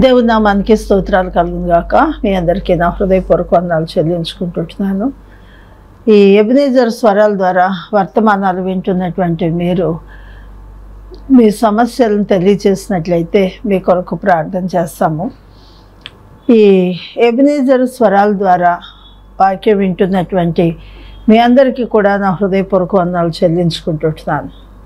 దేవుని నామానికి స్తోత్రాలు కలుగును గాక మీ అందరికీ నా హృదయపూర్వక వందనాలు చెల్లించుకుంటుంటున్నాను ఈ ఎబినేజర్ స్వరాల ద్వారా వర్తమానాలు వింటున్నటువంటి మీరు మీ సమస్యలను తెలియచేసినట్లయితే మీ కొరకు ప్రార్థన చేస్తాము ఈ ఎబినేజర్ స్వరాల ద్వారా వాక్యం వింటున్నటువంటి మీ అందరికీ కూడా నా హృదయపూర్వక వందనాలు చెల్లించుకుంటుంటున్నాను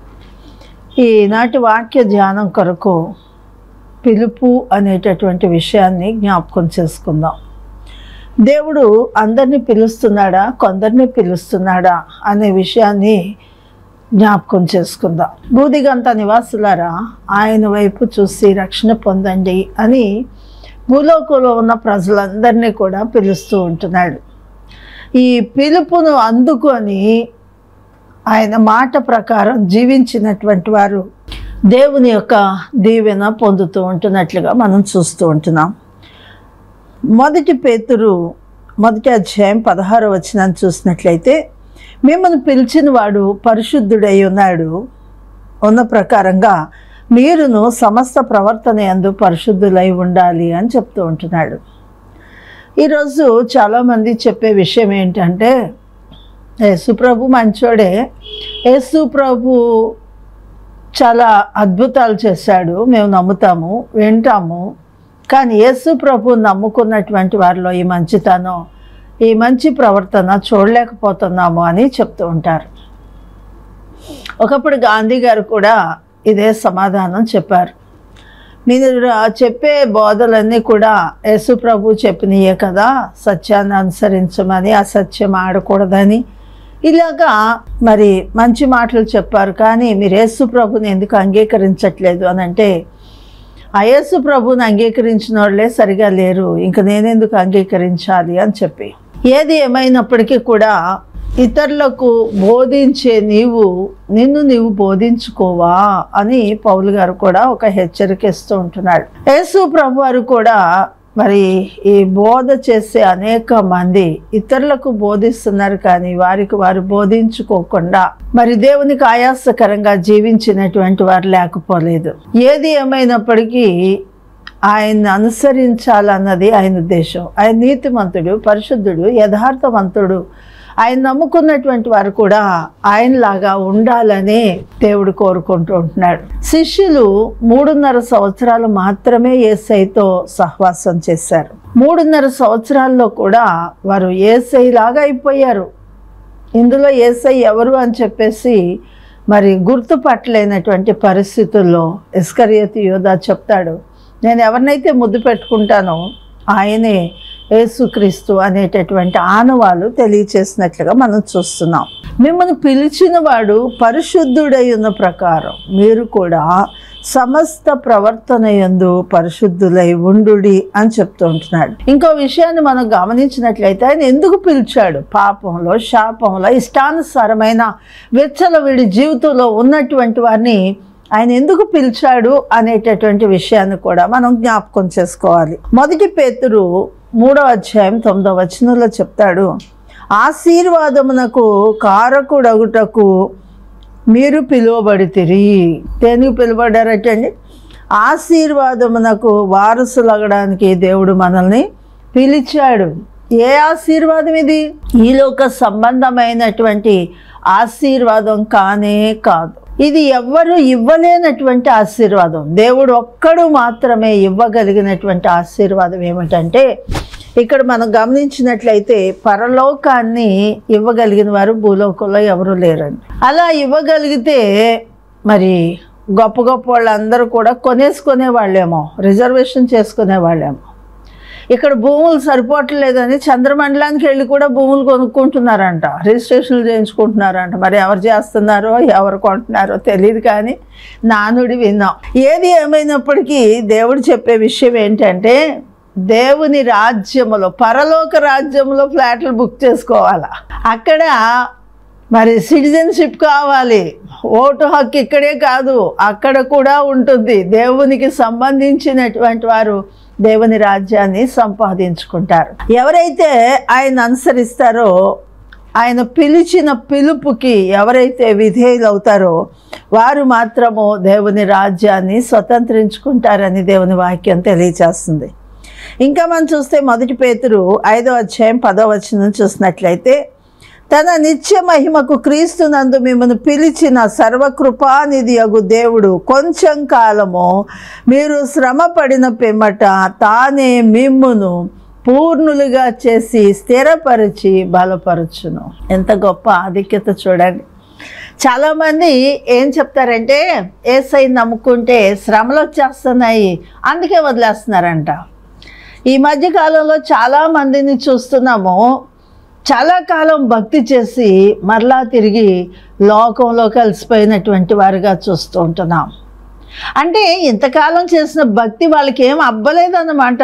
ఈనాటి వాక్య ధ్యానం కొరకు పిలుపు అనేటటువంటి విషయాన్ని జ్ఞాపకం చేసుకుందాం దేవుడు అందరినీ పిలుస్తున్నాడా కొందరిని పిలుస్తున్నాడా అనే విషయాన్ని జ్ఞాపకం చేసుకుందాం భూదిగంత నివాసులారా ఆయన వైపు చూసి రక్షణ పొందండి అని భూలోకంలో ఉన్న ప్రజలందరినీ కూడా పిలుస్తూ ఉంటున్నాడు ఈ పిలుపును అందుకొని ఆయన మాట ప్రకారం జీవించినటువంటి వారు దేవుని యొక్క దీవెన పొందుతూ ఉంటున్నట్లుగా మనం చూస్తూ ఉంటున్నాం మొదటి పేతురు మొదటి అధ్యాయం పదహారు వచ్చిన చూసినట్లయితే మిమ్మల్ని పిలిచిన వాడు పరిశుద్ధుడై ఉన్నాడు ఉన్న ప్రకారంగా మీరును సమస్త ప్రవర్తన యందు పరిశుద్ధులై ఉండాలి అని చెప్తూ ఉంటున్నాడు ఈరోజు చాలామంది చెప్పే విషయం ఏంటంటే యేసుప్రభు మంచోడే యేసుప్రభు చాలా అద్భుతాలు చేశాడు మేము నమ్ముతాము వింటాము కానీ యేసు ప్రభు నమ్ముకున్నటువంటి వారిలో ఈ మంచితనం ఈ మంచి ప్రవర్తన చూడలేకపోతున్నాము అని చెప్తూ ఉంటారు ఒకప్పుడు గాంధీ గారు కూడా ఇదే సమాధానం చెప్పారు మీరు చెప్పే బోధలన్నీ కూడా యేసు ప్రభు చెప్పినయే కదా సత్యాన్ని అనుసరించమని అసత్యం ఆడకూడదని ఇలాగా మరి మంచి మాటలు చెప్పారు కానీ మీరు యేసు ప్రభుని ఎందుకు అంగీకరించట్లేదు అని అంటే ఆ యేసు ప్రభుని అంగీకరించిన వాళ్ళే సరిగా లేరు ఇంక నేనెందుకు అంగీకరించాలి అని చెప్పి ఏది ఏమైనప్పటికీ కూడా ఇతరులకు బోధించే నీవు నిన్ను నీవు బోధించుకోవా అని పౌలు గారు కూడా ఒక హెచ్చరిక ఇస్తూ ఉంటున్నాడు యేసు ప్రభు వారు కూడా మరి ఈ బోధ చేసే అనేక మంది ఇతరులకు బోధిస్తున్నారు కానీ వారికి వారు బోధించుకోకుండా మరి దేవునికి ఆయాసకరంగా జీవించినటువంటి వారు లేకపోలేదు ఏది ఏమైనప్పటికీ ఆయన్ని అనుసరించాలన్నది ఆయన ఉద్దేశం ఆయన నీతిమంతుడు పరిశుద్ధుడు యథార్థవంతుడు ఆయన నమ్ముకున్నటువంటి వారు కూడా ఆయనలాగా ఉండాలనే దేవుడు కోరుకుంటూ ఉంటున్నాడు శిష్యులు మూడున్నర సంవత్సరాలు మాత్రమే ఏసైతో సహవాసం చేశారు మూడున్నర సంవత్సరాల్లో కూడా వారు ఏసైలాగా అయిపోయారు ఇందులో ఏసై ఎవరు అని చెప్పేసి మరి గుర్తుపట్టలేనటువంటి పరిస్థితుల్లో ఇస్కరియతి యోధా చెప్తాడు నేను ఎవరినైతే ముద్దు పెట్టుకుంటానో ఆయనే యేసుక్రీస్తు అనేటటువంటి ఆనవాలు తెలియచేసినట్లుగా మనం చూస్తున్నాం మిమ్మల్ని పిలిచిన వాడు పరిశుద్ధుడై ఉన్న ప్రకారం మీరు కూడా సమస్త ప్రవర్తన ఎందు పరిశుద్ధులై ఉండుడి అని చెప్తూ ఉంటున్నాడు ఇంకో విషయాన్ని మనం గమనించినట్లయితే ఆయన ఎందుకు పిలిచాడు పాపంలో శాపంలో ఇష్టానుసారమైన విచ్చలవిడి జీవితంలో ఉన్నటువంటి వారిని ఆయన ఎందుకు పిలిచాడు అనేటటువంటి విషయాన్ని కూడా మనం జ్ఞాపకం చేసుకోవాలి మొదటి పేతురు మూడో అధ్యాయం తొమ్మిదో వచనంలో చెప్తాడు ఆశీర్వాదమునకు కారకుడగుటకు మీరు పిలువబడితిరి దేనికి పిలువబడారటండి ఆశీర్వాదమునకు వారసులగడానికి దేవుడు మనల్ని పిలిచాడు ఏ ఆశీర్వాదం ఇది ఈలోక సంబంధమైనటువంటి ఆశీర్వాదం కానే కాదు ఇది ఎవ్వరు ఇవ్వలేనటువంటి ఆశీర్వాదం దేవుడు ఒక్కడు మాత్రమే ఇవ్వగలిగినటువంటి ఆశీర్వాదం ఏమిటంటే ఇక్కడ మనం గమనించినట్లయితే పరలోకాన్ని ఇవ్వగలిగిన వారు భూలోకంలో ఎవరు లేరండి అలా ఇవ్వగలిగితే మరి గొప్ప గొప్ప వాళ్ళందరూ కూడా కొనేసుకునే వాళ్ళేమో రిజర్వేషన్ చేసుకునే వాళ్ళేమో ఇక్కడ భూములు సరిపోవట్లేదని చంద్రమండలానికి వెళ్ళి కూడా భూములు కొనుక్కుంటున్నారంట రిజిస్ట్రేషన్లు చేయించుకుంటున్నారంట మరి ఎవరు చేస్తున్నారో ఎవరు కొంటున్నారో తెలియదు కానీ నానుడి విన్నాం ఏది ఏమైనప్పటికీ దేవుడు చెప్పే విషయం ఏంటంటే దేవుని రాజ్యములో పరలోక రాజ్యంలో ఫ్లాట్లు బుక్ చేసుకోవాలా అక్కడ మరి సిటిజన్షిప్ కావాలి ఓటు హక్కు ఇక్కడే కాదు అక్కడ కూడా ఉంటుంది దేవునికి సంబంధించినటువంటి వారు దేవుని రాజ్యాన్ని సంపాదించుకుంటారు ఎవరైతే ఆయన అనుసరిస్తారో ఆయన పిలిచిన పిలుపుకి ఎవరైతే విధేయులవుతారో వారు మాత్రము దేవుని రాజ్యాన్ని స్వతంత్రించుకుంటారని దేవుని వాక్యం తెలియచేస్తుంది ఇంకా మనం చూస్తే మొదటి పేతురు ఐదో అధ్యాయం పదో వచనం చూసినట్లయితే తన నిత్య మహిమకు క్రీస్తునందు మిమ్మల్ని పిలిచిన సర్వకృపానిధి అగు దేవుడు కొంచెం కాలము మీరు శ్రమ పడిన పిమ్మట తానే మిమ్మును పూర్ణులుగా చేసి స్థిరపరిచి బలపరచును ఎంత గొప్ప ఆధిక్యత చూడండి చాలామంది ఏం చెప్తారంటే ఏసై నమ్ముకుంటే శ్రమలు వచ్చేస్తున్నాయి అందుకే వదిలేస్తున్నారంట ఈ మధ్య కాలంలో చాలా మందిని చూస్తున్నాము చాలా కాలం భక్తి చేసి మరలా తిరిగి లోకంలో కలిసిపోయినటువంటి వారుగా చూస్తూ ఉంటున్నాం అంటే ఇంతకాలం చేసిన భక్తి వాళ్ళకి ఏం అబ్బలేదన్నమాట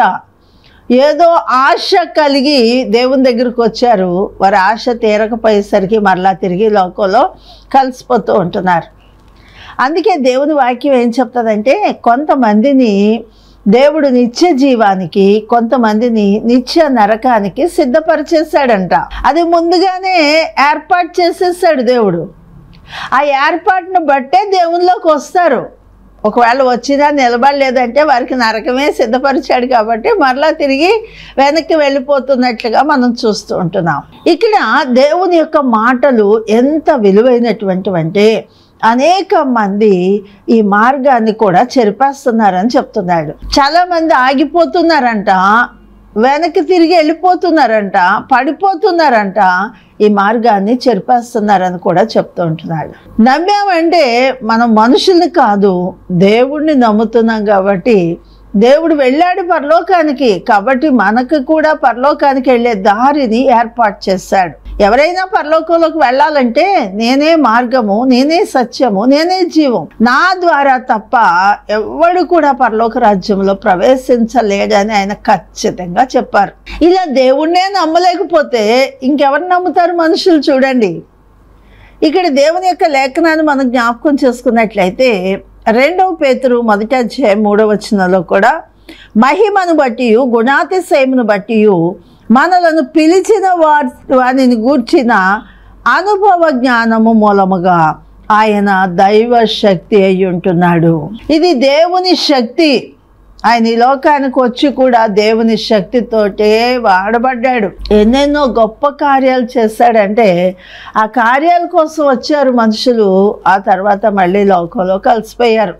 ఏదో ఆశ కలిగి దేవుని దగ్గరికి వచ్చారు వారి ఆశ తీరకపోయేసరికి మరలా తిరిగి లోకంలో కలిసిపోతూ ఉంటున్నారు అందుకే దేవుని వాక్యం ఏం చెప్తుందంటే కొంతమందిని దేవుడు నిత్య జీవానికి కొంతమందిని నిత్య నరకానికి సిద్ధపరిచేశాడంట అది ముందుగానే ఏర్పాటు చేసేసాడు దేవుడు ఆ ఏర్పాటును బట్టే దేవునిలోకి వస్తారు ఒకవేళ వచ్చినా నిలబడలేదంటే వారికి నరకమే సిద్ధపరిచాడు కాబట్టి మరలా తిరిగి వెనక్కి వెళ్ళిపోతున్నట్లుగా మనం చూస్తూ ఉంటున్నాం ఇక్కడ దేవుని యొక్క మాటలు ఎంత విలువైనటువంటివంటే అనేక మంది ఈ మార్గాన్ని కూడా చెరిపేస్తున్నారని చెప్తున్నాడు చాలా మంది ఆగిపోతున్నారంట వెనక్కి తిరిగి వెళ్ళిపోతున్నారంట పడిపోతున్నారంట ఈ మార్గాన్ని చెరిపేస్తున్నారని కూడా చెప్తూ ఉంటున్నాడు నమ్మామంటే మనం మనుషుల్ని కాదు దేవుణ్ణి నమ్ముతున్నాం కాబట్టి దేవుడు వెళ్ళాడు పరలోకానికి కాబట్టి మనకు కూడా పరలోకానికి వెళ్ళే దారిని ఏర్పాటు చేశాడు ఎవరైనా పరలోకంలోకి వెళ్ళాలంటే నేనే మార్గము నేనే సత్యము నేనే జీవం నా ద్వారా తప్ప ఎవడు కూడా పరలోక రాజ్యంలో ప్రవేశించలేడని ఆయన ఖచ్చితంగా చెప్పారు ఇలా దేవుణ్ణే నమ్మలేకపోతే ఇంకెవరు నమ్ముతారు మనుషులు చూడండి ఇక్కడ దేవుని యొక్క లేఖనాన్ని మనం జ్ఞాపకం చేసుకున్నట్లయితే రెండవ పేతురు మొదటి అధ్యాయం మూడవ వచనంలో కూడా మహిమను బట్టి గుణాతిశయమును బట్టి మనలను పిలిచిన వారి వారిని గూర్చిన అనుభవ జ్ఞానము మూలముగా ఆయన దైవ శక్తి అయి ఉంటున్నాడు ఇది దేవుని శక్తి ఆయన ఈ లోకానికి వచ్చి కూడా దేవుని శక్తితోటే వాడబడ్డాడు ఎన్నెన్నో గొప్ప కార్యాలు చేశాడంటే ఆ కార్యాల కోసం వచ్చారు మనుషులు ఆ తర్వాత మళ్ళీ లోకంలో కలిసిపోయారు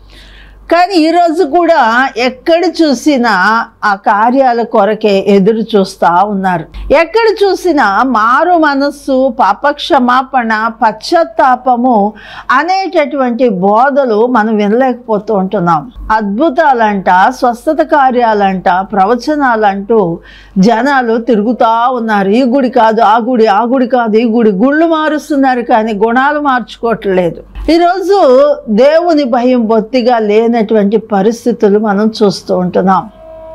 కానీ ఈరోజు కూడా ఎక్కడ చూసినా ఆ కార్యాల కొరకే ఎదురు చూస్తూ ఉన్నారు ఎక్కడ చూసినా మారు మనస్సు పాపక్షమాపణ పశ్చాత్తాపము అనేటటువంటి బోధలు మనం వినలేకపోతూ ఉంటున్నాం అద్భుతాలంట స్వస్థత కార్యాలంట ప్రవచనాలంటూ జనాలు తిరుగుతూ ఉన్నారు ఈ గుడి కాదు ఆ గుడి ఆ గుడి కాదు ఈ గుడి గుళ్ళు మారుస్తున్నారు కానీ గుణాలు మార్చుకోవట్లేదు ఈరోజు దేవుని భయం బొత్తిగా లేనటువంటి పరిస్థితులు మనం చూస్తూ ఉంటున్నాం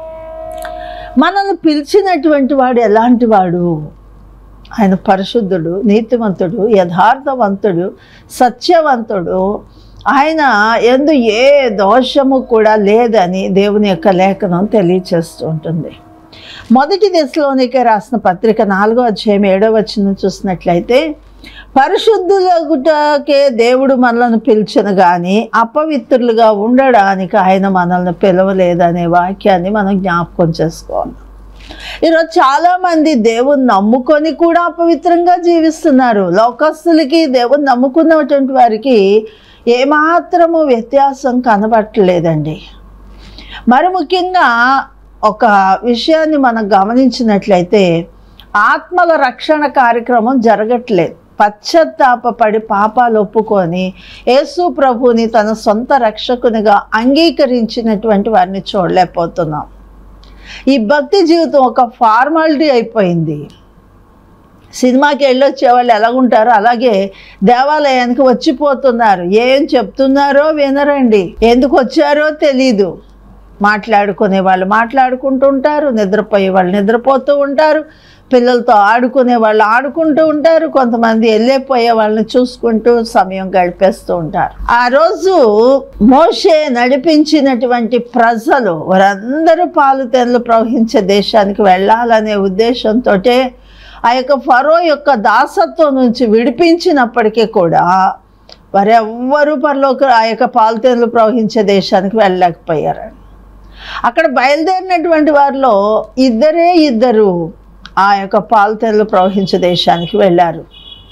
మనల్ని పిలిచినటువంటి వాడు ఎలాంటి వాడు ఆయన పరిశుద్ధుడు నీతివంతుడు యథార్థవంతుడు సత్యవంతుడు ఆయన ఎందు ఏ దోషము కూడా లేదని దేవుని యొక్క లేఖనం తెలియచేస్తూ ఉంటుంది మొదటి దశలోనికే రాసిన పత్రిక నాలుగో అధ్యాయం ఏడో వచ్చిన చూసినట్లయితే పరిశుద్ధులగుటకే దేవుడు మనల్ని పిలిచను కానీ అపవిత్రులుగా ఉండడానికి ఆయన మనల్ని పిలవలేదనే వాక్యాన్ని మనం జ్ఞాపకం చేసుకోవాలి ఈరోజు చాలామంది దేవుని నమ్ముకొని కూడా అపవిత్రంగా జీవిస్తున్నారు లోకస్తులకి దేవుని నమ్ముకున్నటువంటి వారికి ఏమాత్రము వ్యత్యాసం కనబట్టలేదండి మరి ముఖ్యంగా ఒక విషయాన్ని మనం గమనించినట్లయితే ఆత్మల రక్షణ కార్యక్రమం జరగట్లేదు పశ్చాత్తాపడి పాపాలు ఒప్పుకొని యేసు ప్రభుని తన సొంత రక్షకునిగా అంగీకరించినటువంటి వారిని చూడలేకపోతున్నాం ఈ భక్తి జీవితం ఒక ఫార్మాలిటీ అయిపోయింది సినిమాకి వెళ్ళొచ్చే వాళ్ళు ఎలాగుంటారో అలాగే దేవాలయానికి వచ్చిపోతున్నారు ఏం చెప్తున్నారో వినరండి ఎందుకు వచ్చారో తెలీదు మాట్లాడుకునే వాళ్ళు మాట్లాడుకుంటూ ఉంటారు నిద్రపోయే వాళ్ళు నిద్రపోతూ ఉంటారు పిల్లలతో ఆడుకునే వాళ్ళు ఆడుకుంటూ ఉంటారు కొంతమంది వెళ్ళిపోయే వాళ్ళని చూసుకుంటూ సమయం గడిపేస్తూ ఉంటారు ఆ రోజు మోషే నడిపించినటువంటి ప్రజలు వారందరూ పాలు తెరలు ప్రవహించే దేశానికి వెళ్ళాలనే ఉద్దేశంతో ఆ యొక్క ఫరో యొక్క దాసత్వం నుంచి విడిపించినప్పటికీ కూడా వారెవ్వరూ పరలోక ఆ యొక్క పాలతేనలు ప్రవహించే దేశానికి వెళ్ళలేకపోయారు అక్కడ బయలుదేరినటువంటి వారిలో ఇద్దరే ఇద్దరు ఆ యొక్క పాలతేనలు ప్రవహించే దేశానికి వెళ్ళారు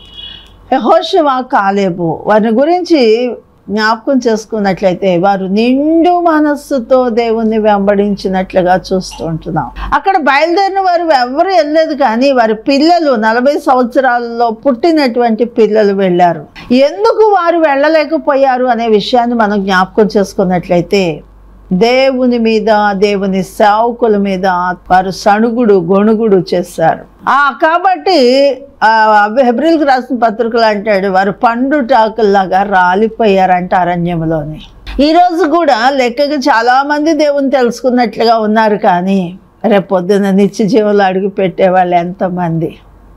యెహోషువ కాలేబు వారిని గురించి జ్ఞాపకం చేసుకున్నట్లయితే వారు నిండు మనస్సుతో దేవుణ్ణి వెంబడించినట్లుగా చూస్తూ ఉంటున్నాం అక్కడ బయలుదేరిన వారు ఎవరు వెళ్ళలేదు కానీ వారి పిల్లలు నలభై సంవత్సరాలలో పుట్టినటువంటి పిల్లలు వెళ్ళారు ఎందుకు వారు వెళ్ళలేకపోయారు అనే విషయాన్ని మనం జ్ఞాపకం చేసుకున్నట్లయితే దేవుని మీద దేవుని సేవకుల మీద వారు సణుగుడు గొణుగుడు చేశారు ఆ కాబట్టి ఆ హెబ్రిల్కి రాసిన పత్రికలు అంటాడు వారు పండుటాకుల్లాగా రాలిపోయారంట అరణ్యంలోని ఈ రోజు కూడా లెక్కకి చాలా మంది దేవుని తెలుసుకున్నట్లుగా ఉన్నారు కానీ రేపు పొద్దున్న నిత్య జీవులు అడుగు పెట్టే వాళ్ళు ఎంతమంది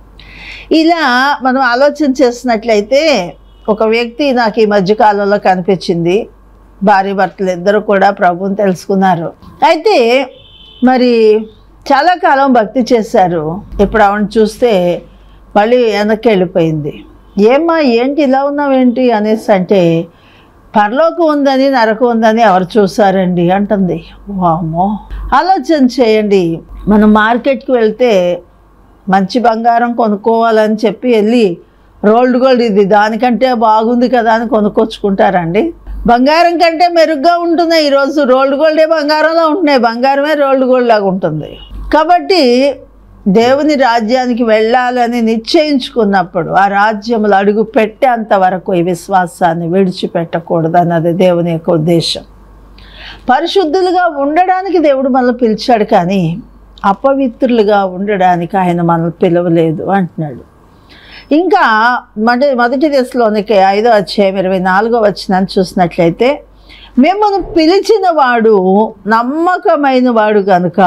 ఇలా మనం ఆలోచన చేసినట్లయితే ఒక వ్యక్తి నాకు ఈ మధ్యకాలంలో కనిపించింది భార్య భర్తలు ఇద్దరు కూడా ప్రభువుని తెలుసుకున్నారు అయితే మరి చాలా కాలం భక్తి చేశారు ఇప్పుడు ఆవిడ చూస్తే మళ్ళీ వెనక్కి వెళ్ళిపోయింది ఏమ్మా ఏంటి ఇలా ఉన్నావేంటి అనేసి అంటే పరలోకం ఉందని నరకం ఉందని ఎవరు చూసారండి అంటుంది వామో ఆలోచన చేయండి మనం మార్కెట్కి వెళ్తే మంచి బంగారం కొనుక్కోవాలని చెప్పి వెళ్ళి రోల్డ్ గోల్డ్ ఇది దానికంటే బాగుంది కదా అని కొనుక్కొచ్చుకుంటారండి బంగారం కంటే మెరుగ్గా ఉంటున్నాయి ఈరోజు రోల్డ్ గోల్డే బంగారంలో ఉంటున్నాయి బంగారమే రోల్డ్ గోల్డ్ లాగా ఉంటుంది కాబట్టి దేవుని రాజ్యానికి వెళ్ళాలని నిశ్చయించుకున్నప్పుడు ఆ రాజ్యములు అడుగు పెట్టేంత వరకు ఈ విశ్వాసాన్ని విడిచిపెట్టకూడదు అన్నది దేవుని యొక్క ఉద్దేశం పరిశుద్ధులుగా ఉండడానికి దేవుడు మనల్ని పిలిచాడు కానీ అపవిత్రులుగా ఉండడానికి ఆయన మనల్ని పిలవలేదు అంటున్నాడు ఇంకా మొదటి మొదటి దశలోనికి ఐదో అధ్యాయం ఇరవై నాలుగో వచ్చిన చూసినట్లయితే మిమ్మల్ని పిలిచిన వాడు నమ్మకమైన వాడు కనుక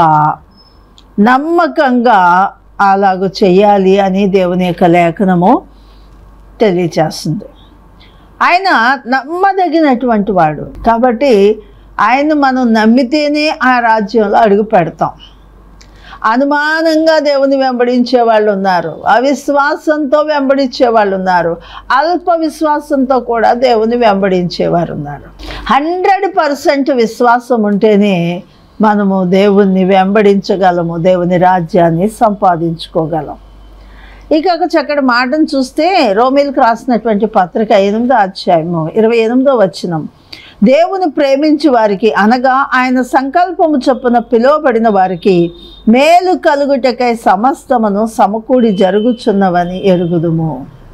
నమ్మకంగా అలాగూ చెయ్యాలి అని దేవుని యొక్క లేఖనము తెలియచేస్తుంది ఆయన నమ్మదగినటువంటి వాడు కాబట్టి ఆయన మనం నమ్మితేనే ఆ రాజ్యంలో అడుగు పెడతాం అనుమానంగా దేవుని వెంబడించే వాళ్ళు ఉన్నారు అవిశ్వాసంతో వెంబడించే వాళ్ళు ఉన్నారు అల్ప విశ్వాసంతో కూడా దేవుని వెంబడించేవారు ఉన్నారు హండ్రెడ్ పర్సెంట్ విశ్వాసం ఉంటేనే మనము దేవుణ్ణి వెంబడించగలము దేవుని రాజ్యాన్ని సంపాదించుకోగలం ఇక ఒక చక్కటి మాటను చూస్తే రోమిల్కి రాసినటువంటి పత్రిక ఎనిమిదో అధ్యాయము ఇరవై ఎనిమిదో వచనం దేవుని ప్రేమించి వారికి అనగా ఆయన సంకల్పము చొప్పున పిలువబడిన వారికి మేలు కలుగుటకై సమస్తమును సమకూడి జరుగుచున్నవని ఎరుగుదుము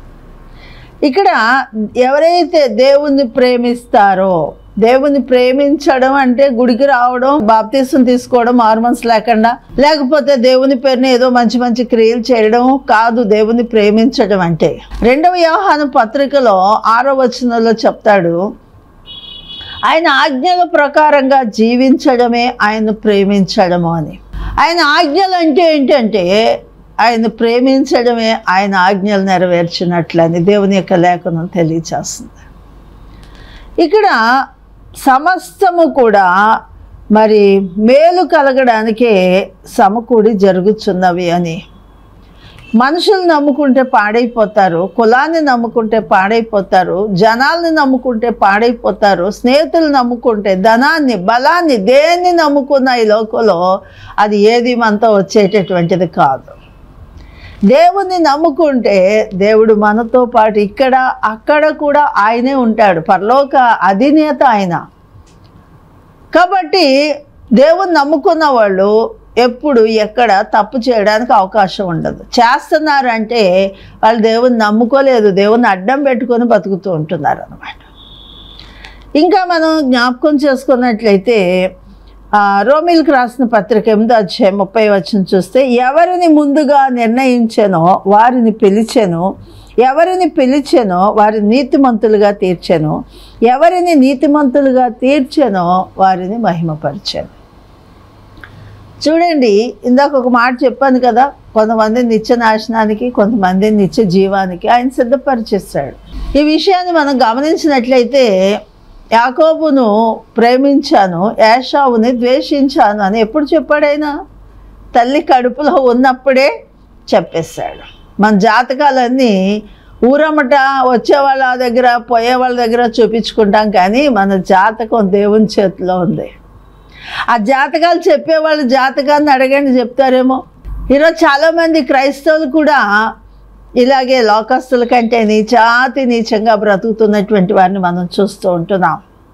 ఇక్కడ ఎవరైతే దేవుణ్ణి ప్రేమిస్తారో దేవుని ప్రేమించడం అంటే గుడికి రావడం బాప్తీసం తీసుకోవడం హార్మోన్స్ లేకుండా లేకపోతే దేవుని పేరున ఏదో మంచి మంచి క్రియలు చేయడం కాదు దేవుని ప్రేమించడం అంటే రెండవ వ్యవహాన పత్రికలో ఆరో వచనంలో చెప్తాడు ఆయన ఆజ్ఞల ప్రకారంగా జీవించడమే ఆయన ప్రేమించడము అని ఆయన ఆజ్ఞలు అంటే ఏంటంటే ఆయన ప్రేమించడమే ఆయన ఆజ్ఞలు నెరవేర్చినట్లని దేవుని యొక్క లేఖనం తెలియచేస్తుంది ఇక్కడ సమస్తము కూడా మరి మేలు కలగడానికే సమకూడి జరుగుతున్నవి అని మనుషులు నమ్ముకుంటే పాడైపోతారు కులాన్ని నమ్ముకుంటే పాడైపోతారు జనాల్ని నమ్ముకుంటే పాడైపోతారు స్నేహితులు నమ్ముకుంటే ధనాన్ని బలాన్ని దేన్ని నమ్ముకున్న ఈ లోకంలో అది ఏది మనతో వచ్చేటటువంటిది కాదు దేవుణ్ణి నమ్ముకుంటే దేవుడు మనతో పాటు ఇక్కడ అక్కడ కూడా ఆయనే ఉంటాడు పరలోక అధినేత ఆయన కాబట్టి దేవుని నమ్ముకున్న వాళ్ళు ఎప్పుడు ఎక్కడ తప్పు చేయడానికి అవకాశం ఉండదు చేస్తున్నారు అంటే వాళ్ళు దేవుని నమ్ముకోలేదు దేవుని అడ్డం పెట్టుకొని బతుకుతూ ఉంటున్నారు అనమాట ఇంకా మనం జ్ఞాపకం చేసుకున్నట్లయితే ఆ, రోమిల్కి రాసిన పత్రిక ఎనిమిదో అధ్యాయం ముప్పై వచ్చిన చూస్తే ఎవరిని ముందుగా నిర్ణయించానో వారిని పిలిచాను ఎవరిని పిలిచానో వారిని నీతిమంతులుగా తీర్చాను ఎవరిని నీతిమంతులుగా తీర్చానో వారిని మహిమపరిచాను చూడండి ఇందాక ఒక మాట చెప్పాను కదా కొంతమంది నిత్య నాశనానికి కొంతమంది నిత్య జీవానికి ఆయన సిద్ధపరిచేస్తాడు ఈ విషయాన్ని మనం గమనించినట్లయితే యాకోబును ప్రేమించాను యాషావుని ద్వేషించాను అని ఎప్పుడు చెప్పాడు ఆయన తల్లి కడుపులో ఉన్నప్పుడే చెప్పేశాడు మన జాతకాలన్నీ ఊరమ్మట వచ్చే వాళ్ళ దగ్గర పోయే వాళ్ళ దగ్గర చూపించుకుంటాం కానీ మన జాతకం దేవుని చేతిలో ఉంది ఆ జాతకాలు చెప్పే వాళ్ళ జాతకాన్ని అడగండి చెప్తారేమో ఈరోజు చాలామంది క్రైస్తవులు కూడా ఇలాగే లోకస్తుల కంటే నీచాతి నీచంగా బ్రతుకుతున్నటువంటి వారిని మనం చూస్తూ ఉంటున్నాం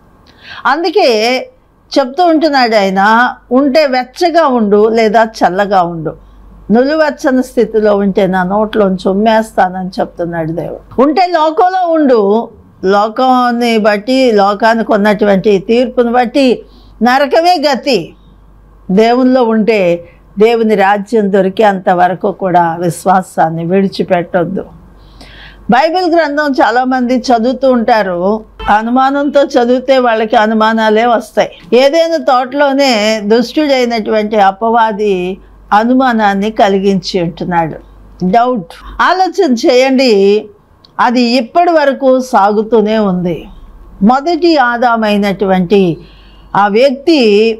అందుకే చెప్తూ ఉంటున్నాడు ఆయన ఉంటే వెచ్చగా ఉండు లేదా చల్లగా ఉండు నులివెచ్చని స్థితిలో ఉంటే నా నోట్లోంచి ఉమ్మేస్తానని చెప్తున్నాడు దేవుడు ఉంటే లోకంలో ఉండు లోకాన్ని బట్టి లోకానికి ఉన్నటువంటి తీర్పుని బట్టి నరకమే గతి దేవునిలో ఉంటే దేవుని రాజ్యం దొరికేంత వరకు కూడా విశ్వాసాన్ని విడిచిపెట్టొద్దు బైబిల్ గ్రంథం చాలామంది చదువుతూ ఉంటారు అనుమానంతో చదివితే వాళ్ళకి అనుమానాలే వస్తాయి ఏదైనా తోటలోనే దుష్టుడైనటువంటి అపవాది అనుమానాన్ని కలిగించి ఉంటున్నాడు డౌట్ ఆలోచన చేయండి అది ఇప్పటి వరకు సాగుతూనే ఉంది మొదటి ఆదామైనటువంటి ఆ వ్యక్తి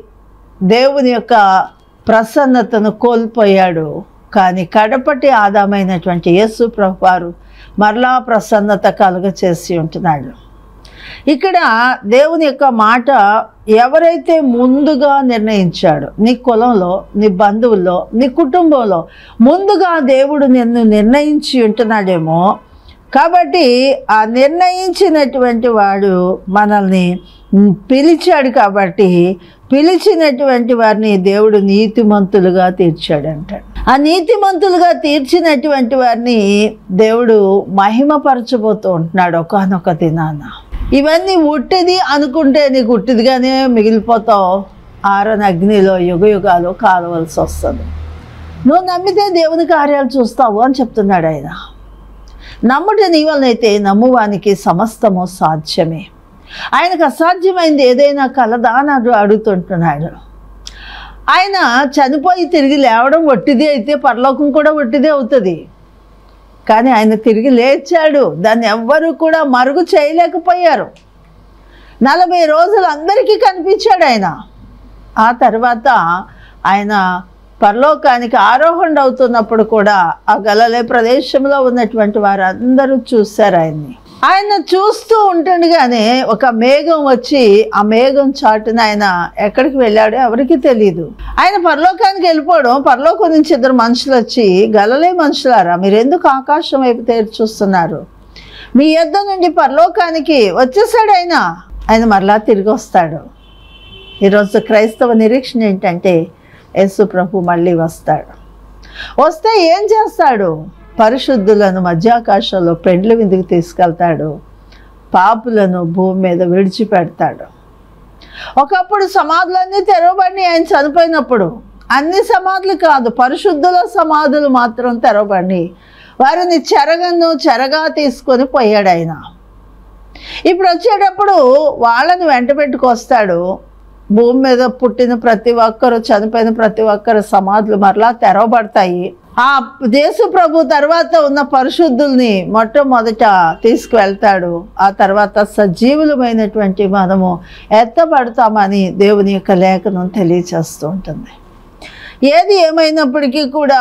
దేవుని యొక్క ప్రసన్నతను కోల్పోయాడు కానీ కడపటి ఆదామైనటువంటి యేసు ప్రభువారు మరలా ప్రసన్నత కలుగ చేసి ఉంటున్నాడు ఇక్కడ దేవుని యొక్క మాట ఎవరైతే ముందుగా నిర్ణయించాడో నీ కులంలో నీ బంధువుల్లో నీ కుటుంబంలో ముందుగా దేవుడు నిన్ను నిర్ణయించి ఉంటున్నాడేమో కాబట్టి ఆ నిర్ణయించినటువంటి వాడు మనల్ని పిలిచాడు కాబట్టి పిలిచినటువంటి వారిని దేవుడు నీతిమంతులుగా తీర్చాడంటాడు ఆ నీతిమంతులుగా తీర్చినటువంటి వారిని దేవుడు మహిమపరచబోతూ ఉంటున్నాడు ఒకనొక దినాన ఇవన్నీ ఉట్టిది అనుకుంటే నీకు ఉట్టిదిగానే మిగిలిపోతావు ఆరని అగ్నిలో యుగ యుగాలు కాలవలసి వస్తుంది నువ్వు నమ్మితే దేవుని కార్యాలు చూస్తావు అని చెప్తున్నాడు ఆయన నమ్ముట నీ వలనైతే నమ్మువానికి సమస్తము సాధ్యమే ఆయనకు అసాధ్యమైంది ఏదైనా కలదా అని అడు- అడుగుతుంటున్నాడు ఆయన చనిపోయి తిరిగి లేవడం ఒట్టిదే అయితే పరలోకం కూడా ఒట్టిదే అవుతుంది కానీ ఆయన తిరిగి లేచాడు దాన్ని ఎవ్వరూ కూడా మరుగు చేయలేకపోయారు నలభై రోజులు అందరికీ కనిపించాడు ఆయన ఆ తర్వాత ఆయన పరలోకానికి ఆరోహణ అవుతున్నప్పుడు కూడా ఆ గలలే ప్రదేశంలో ఉన్నటువంటి వారందరూ చూశారు ఆయన్ని ఆయన చూస్తూ ఉంటుండగానే ఒక మేఘం వచ్చి ఆ మేఘం చాటున ఆయన ఎక్కడికి వెళ్ళాడో ఎవరికి తెలియదు ఆయన పరలోకానికి వెళ్ళిపోవడం పరలోకం నుంచి ఇద్దరు మనుషులు వచ్చి గలలే మనుషులారా మీరు ఎందుకు ఆకాశం వైపు తేరి చూస్తున్నారు మీ యొద్ద నుండి పరలోకానికి వచ్చేసాడు ఆయన ఆయన మరలా తిరిగి వస్తాడు ఈరోజు క్రైస్తవ నిరీక్షణ ఏంటంటే యేసు ప్రభు మళ్ళీ వస్తాడు వస్తే ఏం చేస్తాడు పరిశుద్ధులను మధ్యాకాశంలో పెండ్ల విందుకు తీసుకెళ్తాడు పాపులను భూమి మీద విడిచిపెడతాడు ఒకప్పుడు సమాధులన్నీ తెరవబడి ఆయన చనిపోయినప్పుడు అన్ని సమాధులు కాదు పరిశుద్ధుల సమాధులు మాత్రం తెరవబడి వారిని చెరగను చెరగా తీసుకొని పోయాడు ఆయన ఇప్పుడు వచ్చేటప్పుడు వాళ్ళని వెంట పెట్టుకొస్తాడు భూమి మీద పుట్టిన ప్రతి ఒక్కరు చనిపోయిన ప్రతి ఒక్కరు సమాధులు మరలా తెరవబడతాయి ఆ దేశ ప్రభు తర్వాత ఉన్న పరిశుద్ధుల్ని మొట్టమొదట తీసుకువెళ్తాడు ఆ తర్వాత సజీవులమైనటువంటి మనము ఎత్తబడతామని దేవుని యొక్క లేఖనం తెలియచేస్తూ ఉంటుంది ఏది ఏమైనప్పటికీ కూడా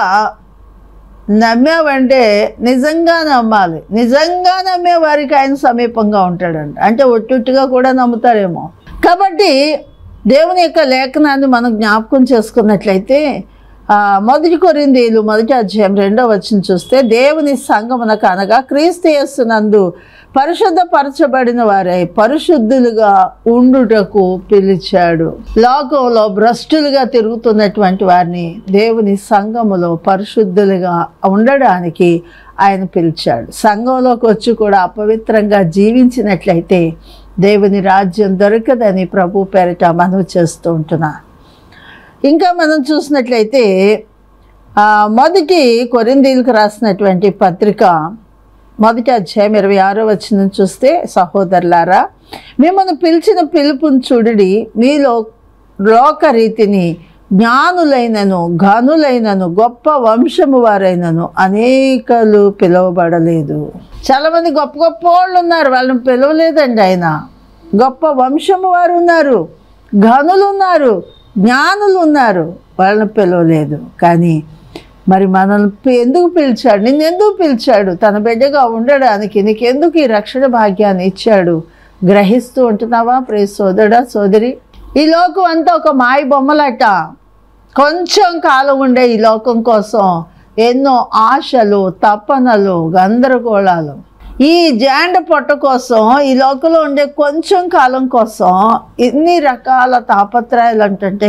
నమ్మావంటే నిజంగా నమ్మాలి నిజంగా నమ్మే వారికి ఆయన సమీపంగా ఉంటాడంట అంటే ఒట్టుగా కూడా నమ్ముతారేమో కాబట్టి దేవుని యొక్క లేఖనాన్ని మనం జ్ఞాపకం చేసుకున్నట్లయితే ఆ, మొదటి కొరిందీలు మొదటి అధ్యాయం రెండో వచ్చిన చూస్తే దేవుని సంగమునకు అనగా క్రీస్తు యేసునందు పరిశుద్ధపరచబడిన వారై పరిశుద్ధులుగా ఉండుటకు పిలిచాడు లోకంలో భ్రష్టులుగా తిరుగుతున్నటువంటి వారిని దేవుని సంఘములో పరిశుద్ధులుగా ఉండడానికి ఆయన పిలిచాడు సంఘంలోకి వచ్చి కూడా అపవిత్రంగా జీవించినట్లయితే దేవుని రాజ్యం దొరకదని ప్రభు పేరిట మనవి చేస్తూ ఉంటున్నా ఇంకా మనం చూసినట్లయితే ఆ, మొదటి కొరిందీలకు రాసినటువంటి పత్రిక మొదటి అధ్యాయం ఇరవై ఆరో వచ్చిన చూస్తే సహోదరులారా మిమ్మల్ని పిలిచిన పిలుపుని చూడుడి మీలో లోకరీతిని జ్ఞానులైనను ఘనులైనను గొప్ప వంశము వారైనను అనేకలు పిలువబడలేదు చాలామంది గొప్ప గొప్ప వాళ్ళు ఉన్నారు వాళ్ళని పిలవలేదండి ఆయన గొప్ప వంశము వారు ఉన్నారు ఘనులు ఉన్నారు జ్ఞానులు ఉన్నారు వాళ్ళని పిలవలేదు కానీ మరి మనల్ని పి- ఎందుకు పిలిచాడు నిన్ను ఎందుకు పిలిచాడు తన బిడ్డగా ఉండడానికి నీకెందుకు ఈ రక్షణ భాగ్యాన్ని ఇచ్చాడు గ్రహిస్తూ ఉంటున్నావా ప్రియ సోదరుడా సోదరి ఈ లోకం అంతా ఒక మాయ బొమ్మలట కొంచెం కాలం ఉండే ఈ లోకం కోసం ఎన్నో ఆశలు తపనలు గందరగోళాలు ఈ జాండ పొట్ట కోసం ఈ లోకంలో ఉండే కొంచెం కాలం కోసం ఎన్ని రకాల తాపత్రయాలు అంటే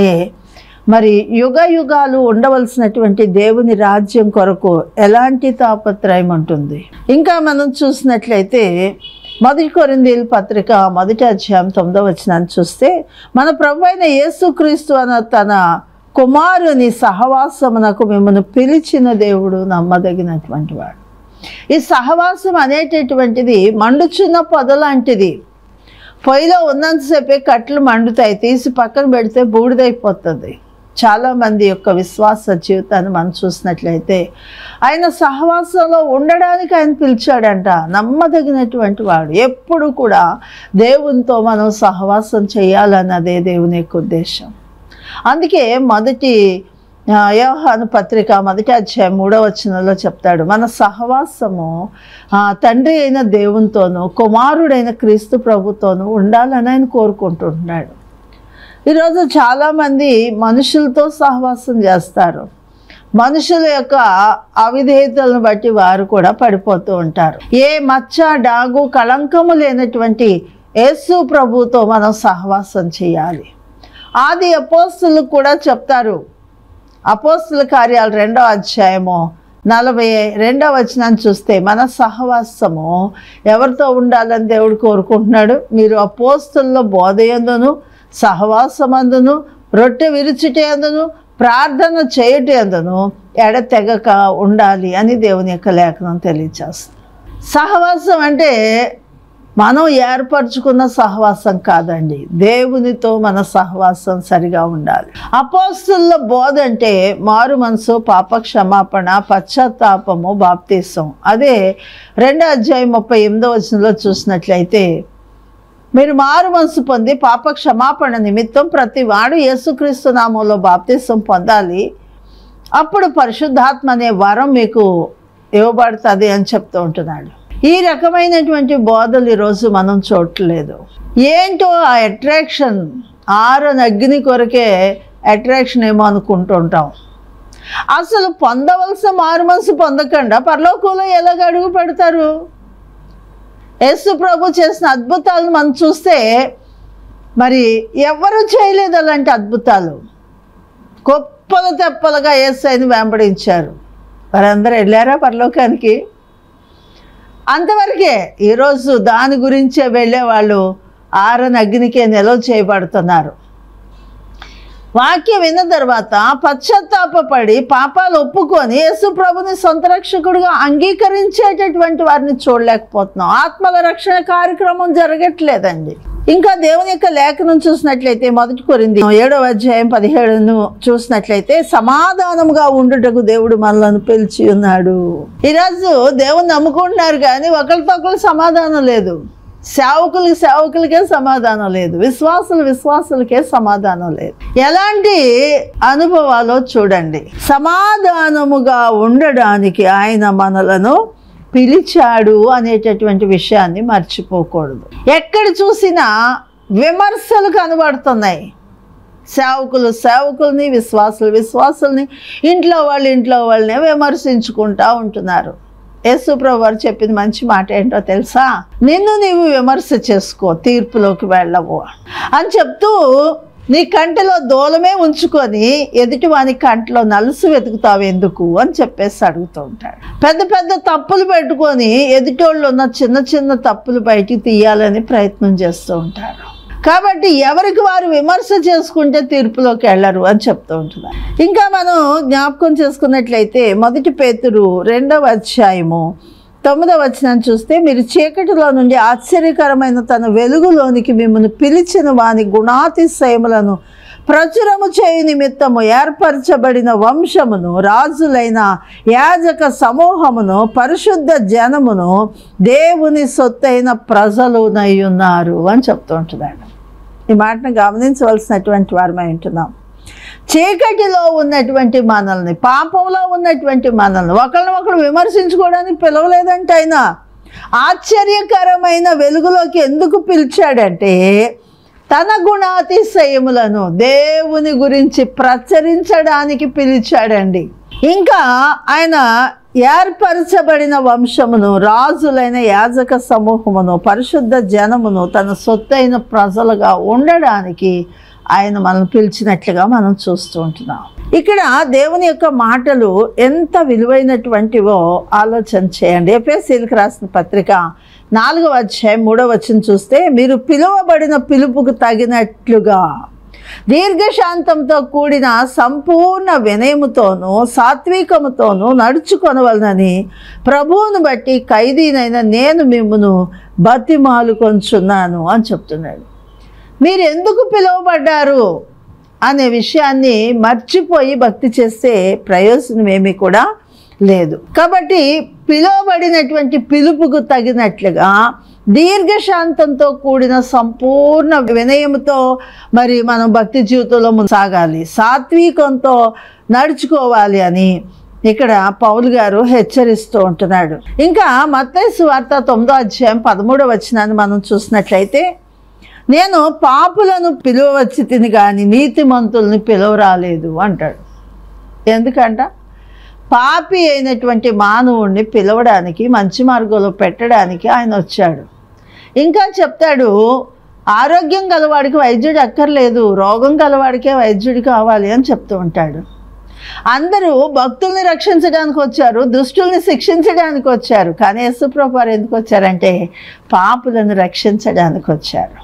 మరి యుగ యుగాలు ఉండవలసినటువంటి దేవుని రాజ్యం కొరకు ఎలాంటి తాపత్రయం ఉంటుంది ఇంకా మనం చూసినట్లయితే మొదటి కొరిందీల పత్రిక మొదటి అధ్యాయం తొమ్మిదవ వచనాన్ని చూస్తే మన ప్రభు అయిన యేసుక్రీస్తు అన్న తన కుమారుని సహవాసమునకు మిమ్మల్ని పిలిచిన దేవుడు నమ్మదగినటువంటి వాడు ఈ సహవాసం అనేటటువంటిది మండుచున్న పొద లాంటిది పొయ్యిలో ఉన్నంతసేపే కట్లు మండుతాయి తీసి పక్కన పెడితే బూడిదైపోతుంది చాలామంది యొక్క విశ్వాస జీవితాన్ని మనం చూసినట్లయితే ఆయన సహవాసంలో ఉండడానికి ఆయన పిలిచాడంట నమ్మదగినటువంటి వాడు ఎప్పుడు కూడా దేవునితో మనం సహవాసం చేయాలన్నదే దేవుని యొక్క ఉద్దేశం అందుకే మొదటి ఆ, యోహాను పత్రిక మొదటి అధ్యాయం మూడవ వచనంలో చెప్తాడు మన సహవాసము ఆ, తండ్రి అయిన దేవునితోనూ కుమారుడైన క్రీస్తు ప్రభుతోనూ ఉండాలని ఆయన కోరుకుంటుంటున్నాడు ఈరోజు చాలామంది మనుషులతో సహవాసం చేస్తారు మనుషుల యొక్క అవిధేయతలను బట్టి వారు కూడా పడిపోతూ ఉంటారు ఏ మచ్చ డాగు కళంకము లేనటువంటి యేసు ప్రభుతో మనం సహవాసం చేయాలి ఆది అపోస్తులు కూడా చెప్తారు అపోస్తుల కార్యాలు రెండో అధ్యాయము నలభై రెండవ వచనాన్ని చూస్తే మన సహవాసము ఎవరితో ఉండాలని దేవుడు కోరుకుంటున్నాడు మీరు అపోస్తుల్లో బోధయందును సహవాసమందును రొట్టె విరుచుటేందును ప్రార్థన చేయుటేందును ఎడతెగక ఉండాలి అని దేవుని యొక్క లేఖనం తెలియచేస్తుంది సహవాసం అంటే మనం ఏర్పరచుకున్న సహవాసం కాదండి దేవునితో మన సహవాసం సరిగా ఉండాలి అపోస్తుల బోధ అంటే మారు మనసు పాప క్షమాపణ పశ్చాత్తాపము బాప్తీసం అదే రెండో అధ్యాయం ముప్పై ఎనిమిదో వచనంలో చూసినట్లయితే మీరు మారు మనసు పొంది పాప క్షమాపణ నిమిత్తం ప్రతి వాడు యేసుక్రీస్తు నామంలో బాప్తీసం పొందాలి అప్పుడు పరిశుద్ధాత్మ అనే వరం మీకు ఇవ్వబడుతుంది అని చెప్తూ ఉంటున్నాడు ఈ రకమైనటువంటి బోధలు ఈరోజు మనం చూడట్లేదు ఏంటో ఆ అట్రాక్షన్ ఆరని అగ్ని కొరకే అట్రాక్షన్ ఏమో అనుకుంటుంటాం అసలు పొందవలసిన మారు మనసు పొందకుండా పరలోకంలో ఎలాగ అడుగు పెడతారు యేసు ప్రభు చేసిన అద్భుతాలను మనం చూస్తే మరి ఎవరు చేయలేదు అలాంటి అద్భుతాలు గొప్పలు తెప్పలుగా యేసైని వెంబడించారు వారందరూ వెళ్ళారా పరలోకానికి అంతవరకే ఈరోజు దాని గురించే వెళ్ళే వాళ్ళు ఆరని అగ్నికే నిలవ చేయబడుతున్నారు వాక్యం విన్న తర్వాత పశ్చాత్తాపడి పాపాలు ఒప్పుకొని యేసు ప్రభుని సొంత రక్షకుడుగా అంగీకరించేటటువంటి వారిని చూడలేకపోతున్నాం ఆత్మల రక్షణ కార్యక్రమం జరగట్లేదండి ఇంకా దేవుని యొక్క లేఖనం చూసినట్లయితే మొదటి కొరింది ఏడవ అధ్యాయం పదిహేడును చూసినట్లయితే సమాధానముగా ఉండుటకు దేవుడు మనలను పిలిచి ఉన్నాడు ఈరోజు దేవుని నమ్ముకుంటున్నారు కానీ ఒకరితో ఒకరు సమాధానం లేదు సేవకులకి సేవకులకే సమాధానం లేదు విశ్వాసులు విశ్వాసులకే సమాధానం లేదు ఎలాంటి అనుభవాలో చూడండి సమాధానముగా ఉండడానికి ఆయన మనలను పిలిచాడు అనేటటువంటి విషయాన్ని మర్చిపోకూడదు ఎక్కడ చూసినా విమర్శలు కనబడుతున్నాయి సేవకులు సేవకుల్ని విశ్వాసులు విశ్వాసుల్ని ఇంట్లో వాళ్ళు ఇంట్లో వాళ్ళని విమర్శించుకుంటా ఉంటున్నారు యేసుప్రభు వారు చెప్పింది మంచి మాట ఏంటో తెలుసా నిన్ను నీవు విమర్శ చేసుకో తీర్పులోకి వెళ్ళవు అని చెప్తూ నీ కంటిలో దూలమే ఉంచుకొని ఎదుటి వాని కంటిలో నలుసు వెతుకుతావు ఎందుకు అని చెప్పేసి అడుగుతూ ఉంటాడు పెద్ద పెద్ద తప్పులు పెట్టుకొని ఎదుటోళ్ళు ఉన్న చిన్న చిన్న తప్పులు బయటికి తీయాలని ప్రయత్నం చేస్తూ ఉంటారు కాబట్టి ఎవరికి వారు విమర్శ చేసుకుంటే తీర్పులోకి వెళ్ళరు అని చెప్తూ ఉంటున్నారు ఇంకా మనం జ్ఞాపకం చేసుకున్నట్లయితే మొదటి పేతురు రెండవ అధ్యాయము తొమ్మిదవ వచనం చూస్తే మీరు చీకటిలో నుండి ఆశ్చర్యకరమైన తన వెలుగులోనికి మిమ్మల్ని పిలిచిన వాని గుణాతిశయములను ప్రచురము చేయు నిమిత్తము ఏర్పరచబడిన వంశమును రాజులైన యాజక సమూహమును పరిశుద్ధ జనమును దేవుని సొత్తైన ప్రజలునై ఉన్నారు అని చెప్తూ ఉంటున్నాడు ఈ మాటను గమనించవలసినటువంటి వారమై ఉంటున్నాం చీకటిలో ఉన్నటువంటి మనల్ని పాపంలో ఉన్నటువంటి మనల్ని ఒకరిని ఒకరు విమర్శించుకోవడానికి పిలవలేదంటే ఆయన ఆశ్చర్యకరమైన వెలుగులోకి ఎందుకు పిలిచాడంటే తన గుణాతిశయములను దేవుని గురించి ప్రచురించడానికి పిలిచాడండి ఇంకా ఆయన ఏర్పరచబడిన వంశమును రాజులైన యాజక సమూహమును పరిశుద్ధ జనమును తన సొత్తైన ప్రజలుగా ఉండడానికి ఆయన మనం పిలిచినట్లుగా మనం చూస్తూ ఉంటున్నాం ఇక్కడ దేవుని యొక్క మాటలు ఎంత విలువైనటువంటివో ఆలోచన చేయండి ఎఫ్ఎస్సీలకు రాసిన పత్రిక నాలుగవ అధ్యాయం మూడవ వచ్చిన చూస్తే మీరు పిలువబడిన పిలుపుకు తగినట్లుగా దీర్ఘశాంతంతో కూడిన సంపూర్ణ వినయముతోనూ సాత్వికముతోనూ నడుచుకొనవలనని ప్రభువును బట్టి ఖైదీనైన నేను మిమ్మను బతిమాలు కొంచున్నాను అని చెప్తున్నాడు మీరు ఎందుకు పిలువబడ్డారు అనే విషయాన్ని మర్చిపోయి భక్తి చేస్తే ప్రయోజనం ఏమీ కూడా లేదు కాబట్టి పిలువబడినటువంటి పిలుపుకు తగినట్లుగా దీర్ఘశాంతంతో కూడిన సంపూర్ణ వినయంతో మరి మనం భక్తి జీవితంలో ముందు సాగాలి సాత్వికంతో నడుచుకోవాలి అని ఇక్కడ పౌలు గారు హెచ్చరిస్తూ ఉంటున్నాడు ఇంకా మత్తయి వార్త తొమ్మిదో అధ్యాయం పదమూడవ వచనాన్ని మనం చూసినట్లయితే నేను పాపులను పిలువవచ్చి తిని కానీ నీతిమంతుల్ని పిలువరాలేదు అంటాడు ఎందుకంట పాపి అయినటువంటి మానవుణ్ణి పిలవడానికి మంచి మార్గంలో పెట్టడానికి ఆయన వచ్చాడు ఇంకా చెప్తాడు ఆరోగ్యం గలవాడికి వైద్యుడు అక్కర్లేదు రోగం గలవాడికే వైద్యుడు కావాలి అని చెప్తూ ఉంటాడు అందరూ భక్తుల్ని రక్షించడానికి వచ్చారు దుష్టుల్ని శిక్షించడానికి వచ్చారు కానీ యేసుప్రభు వారు ఎందుకు వచ్చారంటే పాపులను రక్షించడానికి వచ్చారు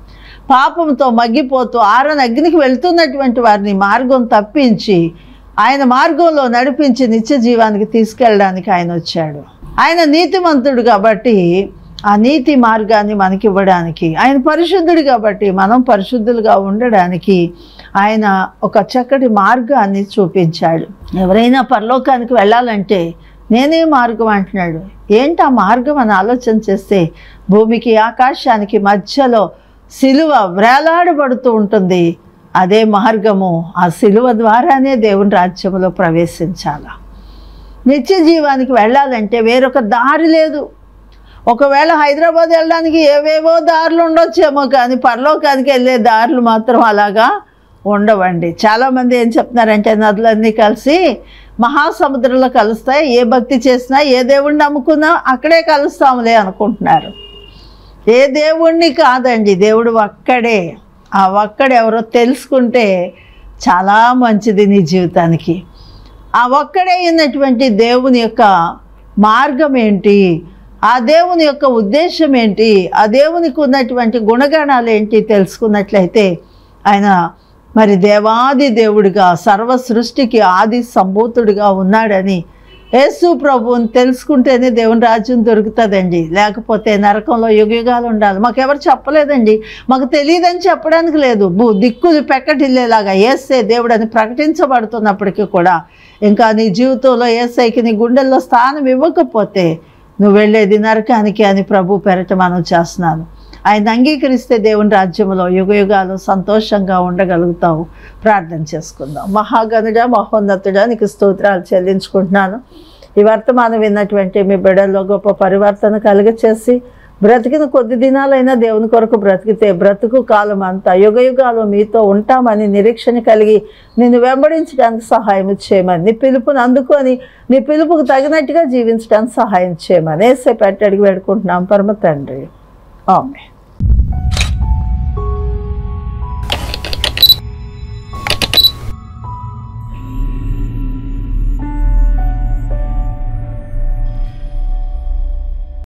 పాపంతో మగ్గిపోతూ ఆరని అగ్నికి వెళ్తున్నటువంటి వారిని మార్గం తప్పించి ఆయన మార్గంలో నడిపించి నిత్య జీవానికి తీసుకెళ్ళడానికి ఆయన వచ్చాడు ఆయన నీతిమంతుడు కాబట్టి ఆ నీతి మార్గాన్ని మనకి ఇవ్వడానికి ఆయన పరిశుద్ధుడు కాబట్టి మనం పరిశుద్ధులుగా ఉండడానికి ఆయన ఒక చక్కటి మార్గాన్ని చూపించాడు ఎవరైనా పరలోకానికి వెళ్ళాలంటే నేనే మార్గం అంటున్నాడు ఏంటి ఆ మార్గం అని ఆలోచన చేస్తే భూమికి ఆకాశానికి మధ్యలో సిలువ వేలాడబడుతూ ఉంటుంది అదే మార్గము ఆ సిలువ ద్వారానే దేవుని రాజ్యంలో ప్రవేశించాల నిత్య జీవానికి వెళ్ళాలంటే వేరొక దారి లేదు ఒకవేళ హైదరాబాద్ వెళ్ళడానికి ఏవేవో దారులు ఉండొచ్చేమో కానీ పరలోకానికి వెళ్ళే దారులు మాత్రం అలాగా ఉండవండి చాలామంది ఏం చెప్తున్నారంటే నదులన్నీ కలిసి మహాసముద్రంలో కలుస్తాయి ఏ భక్తి చేసినా ఏ దేవుడిని నమ్ముకున్నా అక్కడే కలుస్తాములే అనుకుంటున్నారు ఏ దేవుణ్ణి కాదండి దేవుడు ఒక్కడే ఆ ఒక్కడెవరో తెలుసుకుంటే చాలా మంచిది నీ జీవితానికి ఆ ఒక్కడే అయినటువంటి దేవుని యొక్క మార్గం ఏంటి ఆ దేవుని యొక్క ఉద్దేశం ఏంటి ఆ దేవునికి ఉన్నటువంటి గుణగణాలు ఏంటి తెలుసుకున్నట్లయితే ఆయన మరి దేవాది దేవుడిగా సర్వ సృష్టికి ఆది సంభూతుడిగా ఉన్నాడని యేసు ప్రభువుని తెలుసుకుంటేనే దేవుని రాజ్యం దొరుకుతుందండి లేకపోతే నరకంలో యుగయుగాలు ఉండాలి మాకు ఎవరు చెప్పలేదండి మాకు తెలియదని చెప్పడానికి లేదు భూ దిక్కులు పెక్కటిల్లేలాగా ఏసే దేవుడు అని ప్రకటించబడుతున్నప్పటికీ కూడా ఇంకా నీ జీవితంలో ఏసైకి నీ గుండెల్లో స్థానం ఇవ్వకపోతే నువ్వు వెళ్ళేది నరకానికి అని ప్రభు పెరట మనం చేస్తున్నాను ఆయన అంగీకరిస్తే దేవుని రాజ్యంలో యుగ యుగాలు సంతోషంగా ఉండగలుగుతావు ప్రార్థన చేసుకుందాం మహాగనుడా మహోన్నతుడా నీకు స్తోత్రాలు చెల్లించుకుంటున్నాను ఈ వర్తమానం విన్నటువంటి మీ బిడ్డల్లో గొప్ప పరివర్తన కలుగచేసి బ్రతికిన కొద్ది దినాలైనా దేవుని కొరకు బ్రతికితే బ్రతుకు కాలం అంతా యుగ యుగాలు మీతో ఉంటామని నిరీక్షణ కలిగి నిన్ను వెంబడించడానికి సహాయం చేయమని నీ పిలుపుని అందుకొని నీ పిలుపుకు తగినట్టుగా జీవించడానికి సహాయం చేయమని వేసే పెట్టి అడిగి పెట్టుకుంటున్నాం పరమ తండ్రి ఆమె